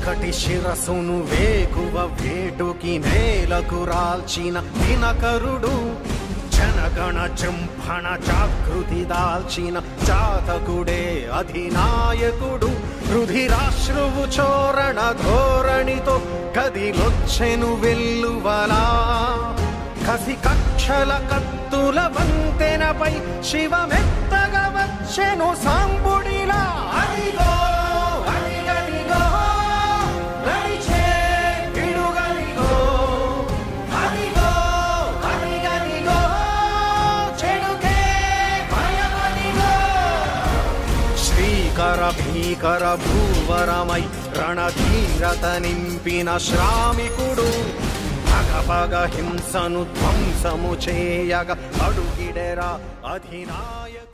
చీకటి శిరసును వేకువ వేటుకి నేలకు రాల్చిన దినకరుడు జనగణ జంభణ జాగృతి దాల్చిన జాతకుడే అధినాయకుడు రుధిరాశ్రువు చోరణ ధోరణితో గదిలొచ్చెను వెల్లువలా కసి కక్షల కత్తుల వంతెనపై శివమెత్తగా వచ్చెను సాంబుడిలా అదిగో అదిగదిగో నడిచే పిడుగదిగో అదిగో అదిగదిగో చెడుకే భయమదిగో శ్రీకర భీకర భూవరమై రణధీరత నింపిన శ్రామికుడు పగ పగ హింసను ధ్వంసము చేయగ అడుగిడెరా అధినాయక